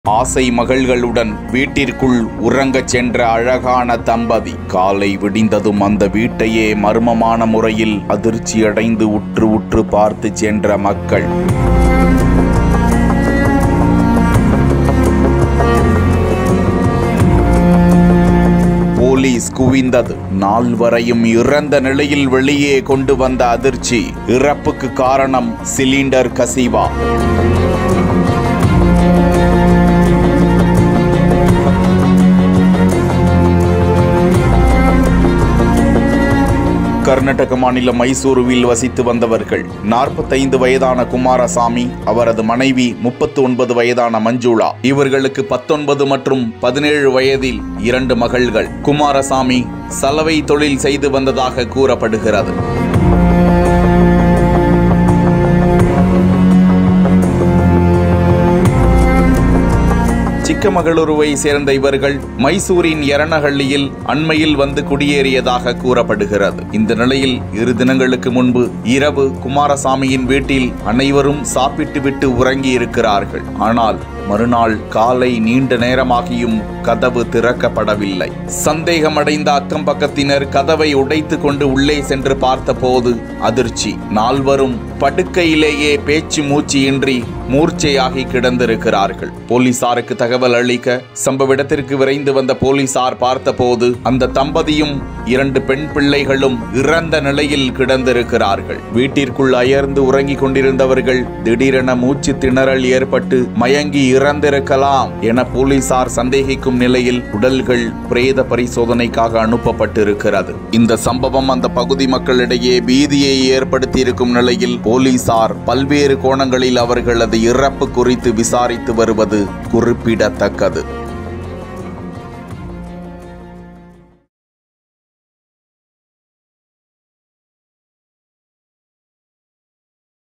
ஆசை மகள்களுடன் வீட்டிற்குள் உறங்கச் சென்ற அழகான தம்பதி காலை விடிந்ததும் அந்த வீட்டையே மர்மமான முறையில் அதிர்ச்சியடைந்து உற்று உற்று பார்த்து சென்ற மக்கள் போலீஸ் குவிந்தது நால்வரையும் இறந்த நிலையில் வெளியே கொண்டு வந்த அதிர்ச்சி இறப்புக்கு காரணம் சிலிண்டர் கசிவா கர்நாடக மாநிலம் மைசூருவில் வசித்து வந்தவர்கள் நாற்பத்தைந்து வயதான குமாரசாமி அவரது மனைவி முப்பத்து ஒன்பது வயதான மஞ்சுளா இவர்களுக்கு பத்தொன்பது மற்றும் பதினேழு வயதில் இரண்டு மகள்கள் குமாரசாமி சலவை தொழில் செய்து வந்ததாக கூறப்படுகிறது சிக்கமகளூருவை சேர்ந்த இவர்கள் மைசூரின் எரணஹள்ளியில் அண்மையில் வந்து குடியேறியதாக கூறப்படுகிறது இந்த நிலையில் இரு தினங்களுக்கு முன்பு இரவு குமாரசாமியின் வீட்டில் அனைவரும் சாப்பிட்டுவிட்டு உறங்கி இருக்கிறார்கள் ஆனால் மறுநாள் காலை நீண்ட நேரமாகியும் கதவு திறக்கப்படவில்லை சந்தேகமடைந்த அக்கம் பக்கத்தினர் கதவை உடைத்து கொண்டு உள்ளே சென்று பார்த்தபோது அதிர்ச்சி நால்வரும் படுக்கையிலேயே பேச்சு மூச்சு இன்றி மூர்ச்சையாகி கிடந்திருக்கிறார்கள் போலீசாருக்கு தகவல் அளிக்க சம்பவ இடத்திற்கு விரைந்து வந்த போலீசார் பார்த்தபோது அந்த தம்பதியும் இரண்டு பெண் பிள்ளைகளும் இறந்த நிலையில் கிடந்திருக்கிறார்கள் வீட்டிற்குள் அயர்ந்து உறங்கிக் கொண்டிருந்தவர்கள் திடீரென மூச்சு திணறல் ஏற்பட்டு மயங்கி இறந்திருக்கலாம் என போலீசார் சந்தேகிக்கும் நிலையில் உடல்கள் பிரேத பரிசோதனைக்காக அனுப்பப்பட்டிருக்கிறது இந்த சம்பவம் அந்த பகுதி மக்களிடையே பீதியை ஏற்படுத்தியிருக்கும் நிலையில் போலீசார் பல்வேறு கோணங்களில் அவர்களது இறப்பு குறித்து விசாரித்து வருவது குறிப்பிடத்தக்கது